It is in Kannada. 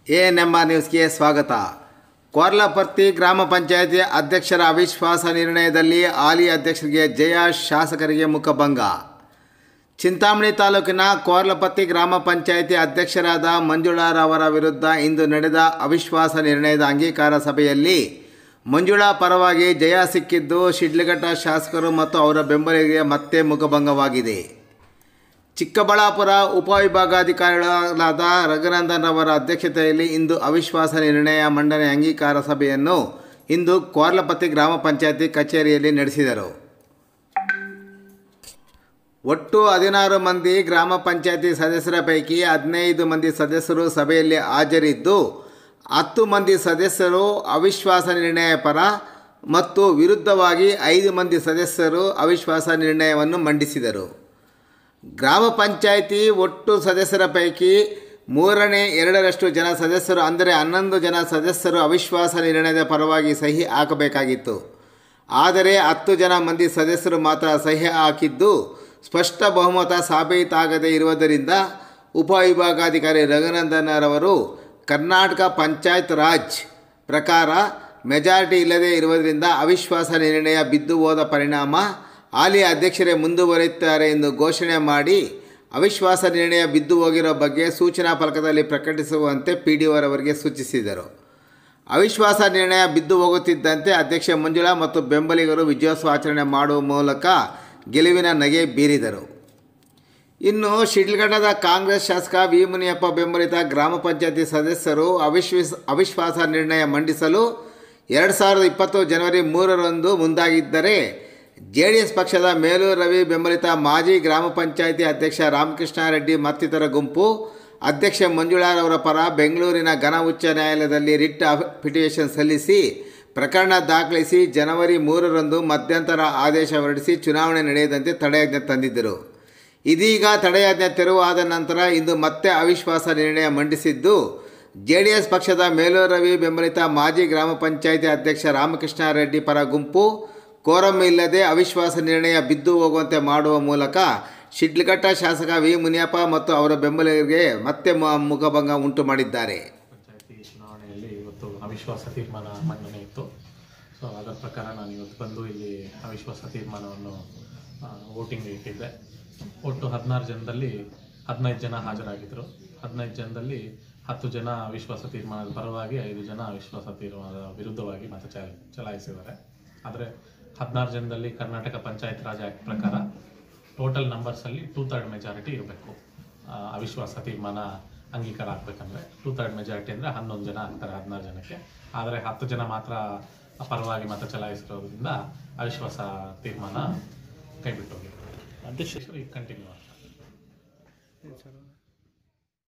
ಎ ನಮ್ಮ ನ್ಯೂಸ್ಗೆ ಸ್ವಾಗತ ಕೋರ್ಲಪರ್ತಿ ಗ್ರಾಮ ಪಂಚಾಯತಿ ಅಧ್ಯಕ್ಷರ ಅವಿಶ್ವಾಸ ನಿರ್ಣಯದಲ್ಲಿ ಹಾಲಿ ಅಧ್ಯಕ್ಷರಿಗೆ ಜಯ ಶಾಸಕರಿಗೆ ಮುಖಭಂಗ ಚಿಂತಾಮಣಿ ತಾಲೂಕಿನ ಕೋರ್ಲಪತ್ತಿ ಗ್ರಾಮ ಪಂಚಾಯಿತಿ ಅಧ್ಯಕ್ಷರಾದ ಮಂಜುಳಾರವರ ವಿರುದ್ಧ ಇಂದು ನಡೆದ ಅವಿಶ್ವಾಸ ನಿರ್ಣಯದ ಅಂಗೀಕಾರ ಸಭೆಯಲ್ಲಿ ಮಂಜುಳಾ ಪರವಾಗಿ ಜಯ ಸಿಕ್ಕಿದ್ದು ಶಿಡ್ಲಘಟ್ಟ ಶಾಸಕರು ಮತ್ತು ಅವರ ಬೆಂಬಲಿಗರಿಗೆ ಮತ್ತೆ ಮುಖಭಂಗವಾಗಿದೆ ಚಿಕ್ಕಬಳ್ಳಾಪುರ ಉಪವಿಭಾಗಾಧಿಕಾರಿಗಳಾದ ರಘುನಂದನ್ ಅವರ ಅಧ್ಯಕ್ಷತೆಯಲ್ಲಿ ಇಂದು ಅವಿಶ್ವಾಸ ನಿರ್ಣಯ ಮಂಡನೆ ಅಂಗೀಕಾರ ಸಭೆಯನ್ನು ಇಂದು ಕೋರ್ಲಪತ್ತಿ ಗ್ರಾಮ ಪಂಚಾಯತಿ ಕಚೇರಿಯಲ್ಲಿ ನಡೆಸಿದರು ಒಟ್ಟು ಹದಿನಾರು ಮಂದಿ ಗ್ರಾಮ ಪಂಚಾಯತಿ ಸದಸ್ಯರ ಪೈಕಿ ಹದಿನೈದು ಮಂದಿ ಸದಸ್ಯರು ಸಭೆಯಲ್ಲಿ ಹಾಜರಿದ್ದು ಹತ್ತು ಮಂದಿ ಸದಸ್ಯರು ಅವಿಶ್ವಾಸ ನಿರ್ಣಯ ಪರ ಮತ್ತು ವಿರುದ್ಧವಾಗಿ ಐದು ಮಂದಿ ಸದಸ್ಯರು ಅವಿಶ್ವಾಸ ನಿರ್ಣಯವನ್ನು ಮಂಡಿಸಿದರು ಗ್ರಾಮ ಪಂಚಾಯಿತಿ ಒಟ್ಟು ಸದಸ್ಯರ ಪೈಕಿ ಮೂರನೇ ಎರಡರಷ್ಟು ಜನ ಸದಸ್ಯರು ಅಂದರೆ ಹನ್ನೊಂದು ಜನ ಸದಸ್ಯರು ಅವಿಶ್ವಾಸ ನಿರ್ಣಯದ ಪರವಾಗಿ ಸಹಿ ಹಾಕಬೇಕಾಗಿತ್ತು ಆದರೆ ಹತ್ತು ಜನ ಮಂದಿ ಸದಸ್ಯರು ಮಾತ್ರ ಸಹಿ ಹಾಕಿದ್ದು ಸ್ಪಷ್ಟ ಬಹುಮತ ಸಾಬೀತಾಗದೇ ಇರುವುದರಿಂದ ಉಪವಿಭಾಗಾಧಿಕಾರಿ ರಘುನಂದನರವರು ಕರ್ನಾಟಕ ಪಂಚಾಯತ್ ರಾಜ್ ಪ್ರಕಾರ ಮೆಜಾರಿಟಿ ಇಲ್ಲದೇ ಇರುವುದರಿಂದ ಅವಿಶ್ವಾಸ ನಿರ್ಣಯ ಬಿದ್ದು ಹೋದ ಪರಿಣಾಮ ಹಾಲಿ ಅಧ್ಯಕ್ಷರೇ ಮುಂದುವರಿಯುತ್ತಾರೆ ಎಂದು ಘೋಷಣೆ ಮಾಡಿ ಅವಿಶ್ವಾಸ ನಿರ್ಣಯ ಬಿದ್ದು ಹೋಗಿರೋ ಬಗ್ಗೆ ಸೂಚನಾ ಫಲಕದಲ್ಲಿ ಪ್ರಕಟಿಸುವಂತೆ ಪಿ ಡಿ ಅವರಿಗೆ ಸೂಚಿಸಿದರು ಅವಿಶ್ವಾಸ ನಿರ್ಣಯ ಬಿದ್ದು ಹೋಗುತ್ತಿದ್ದಂತೆ ಅಧ್ಯಕ್ಷೆ ಮಂಜುಳಾ ಮತ್ತು ಬೆಂಬಲಿಗರು ವಿಜಯೋತ್ಸವ ಆಚರಣೆ ಮಾಡುವ ಮೂಲಕ ಗೆಲುವಿನ ನಗೆ ಬೀರಿದರು ಇನ್ನು ಶಿಡ್ಲಘಟ್ಟದ ಕಾಂಗ್ರೆಸ್ ಶಾಸಕ ವಿ ಮುನಿಯಪ್ಪ ಬೆಂಬಲಿತ ಗ್ರಾಮ ಪಂಚಾಯತಿ ಸದಸ್ಯರು ಅವಿಶ್ವಾಸ ಅವಿಶ್ವಾಸ ನಿರ್ಣಯ ಮಂಡಿಸಲು ಎರಡು ಸಾವಿರದ ಇಪ್ಪತ್ತು ಜನವರಿ ಮೂರರಂದು ಮುಂದಾಗಿದ್ದರೆ ಜೆ ಡಿ ಎಸ್ ಪಕ್ಷದ ಮೇಲೂರು ರವಿ ಬೆಂಬಲಿತ ಮಾಜಿ ಗ್ರಾಮ ಪಂಚಾಯಿತಿ ಅಧ್ಯಕ್ಷ ರಾಮಕೃಷ್ಣ ರೆಡ್ಡಿ ಮತ್ತಿತರ ಗುಂಪು ಅಧ್ಯಕ್ಷೆ ಮಂಜುಳಾರವರ ಪರ ಬೆಂಗಳೂರಿನ ಘನ ಉಚ್ಚ ನ್ಯಾಯಾಲಯದಲ್ಲಿ ರಿಟ್ ಪಿಟಿಷನ್ ಸಲ್ಲಿಸಿ ಪ್ರಕರಣ ದಾಖಲಿಸಿ ಜನವರಿ ಮೂರರಂದು ಮಧ್ಯಂತರ ಆದೇಶ ಹೊರಡಿಸಿ ಚುನಾವಣೆ ನಡೆಯದಂತೆ ತಡೆಯಾಜ್ಞೆ ತಂದಿದ್ದರು ಇದೀಗ ತಡೆಯಾಜ್ಞೆ ತೆರವಾದ ನಂತರ ಇಂದು ಮತ್ತೆ ಅವಿಶ್ವಾಸ ನಿರ್ಣಯ ಮಂಡಿಸಿದ್ದು ಜೆ ಡಿ ಎಸ್ ಪಕ್ಷದ ಮೇಲೂರು ರವಿ ಬೆಂಬಲಿತ ಮಾಜಿ ಗ್ರಾಮ ಪಂಚಾಯಿತಿ ಅಧ್ಯಕ್ಷ ರಾಮಕೃಷ್ಣ ರೆಡ್ಡಿ ಪರ ಗುಂಪು ಕೋರಂ ಇಲ್ಲದೆ ಅವಿಶ್ವಾಸ ನಿರ್ಣಯ ಬಿದ್ದು ಹೋಗುವಂತೆ ಮಾಡುವ ಮೂಲಕ ಶಿಡ್ಲಘಟ್ಟ ಶಾಸಕ ವಿ ಮುನಿಯಪ್ಪ ಮತ್ತು ಅವರ ಬೆಂಬಲಿಗರಿಗೆ ಮತ್ತೆ ಮ- ಮುಖಭಂಗ ಉಂಟು ಮಾಡಿದ್ದಾರೆ ಪಂಚಾಯತಿ ಚುನಾವಣೆಯಲ್ಲಿ ಇವತ್ತು ಅವಿಶ್ವಾಸ ತೀರ್ಮಾನ ಮಂಡನೆ ಇತ್ತು ಸೊ ಅದರ ಪ್ರಕಾರ ನಾನು ಇವತ್ತು ಬಂದು ಇಲ್ಲಿ ಅವಿಶ್ವಾಸ ತೀರ್ಮಾನವನ್ನು ವೋಟಿಂಗ್ ಇಟ್ಟಿದ್ದೆ ಒಟ್ಟು ಹದಿನಾರು ಜನದಲ್ಲಿ ಹದಿನೈದು ಜನ ಹಾಜರಾಗಿದ್ದರು ಹದಿನೈದು ಜನದಲ್ಲಿ ಹತ್ತು ಜನ ಅವಿಶ್ವಾಸ ತೀರ್ಮಾನದ ಪರವಾಗಿ ಐದು ಜನ ಅವಿಶ್ವಾಸ ತೀರ್ಮಾನದ ವಿರುದ್ಧವಾಗಿ ಮತ ಚಲ ಚಲಾಯಿಸಿದ್ದಾರೆ ಆದರೆ ಹದಿನಾರು ಜನದಲ್ಲಿ ಕರ್ನಾಟಕ ಪಂಚಾಯತ್ ರಾಜ್ ಆ್ಯಕ್ಟ್ ಪ್ರಕಾರ ಟೋಟಲ್ ನಂಬರ್ಸಲ್ಲಿ ಟೂ ತರ್ಡ್ ಮೆಜಾರಿಟಿ ಇರಬೇಕು ಅವಿಶ್ವಾಸ ತೀರ್ಮಾನ ಅಂಗೀಕಾರ ಆಗ್ಬೇಕಂದ್ರೆ ಟೂ ತರ್ಡ್ ಮೆಜಾರಿಟಿ ಅಂದರೆ ಹನ್ನೊಂದು ಜನ ಆಗ್ತಾರೆ ಹದಿನಾರು ಜನಕ್ಕೆ ಆದರೆ ಹತ್ತು ಜನ ಮಾತ್ರ ಪರವಾಗಿ ಮತ ಚಲಾಯಿಸಿರೋದ್ರಿಂದ ಅವಿಶ್ವಾಸ ತೀರ್ಮಾನ ಕೈಬಿಟ್ಟು ಹೋಗಿದೆ ಅಧ್ಯಕ್ಷರು ಈಗ ಕಂಟಿನ್ಯೂ ಆಗ್ತಾರೆ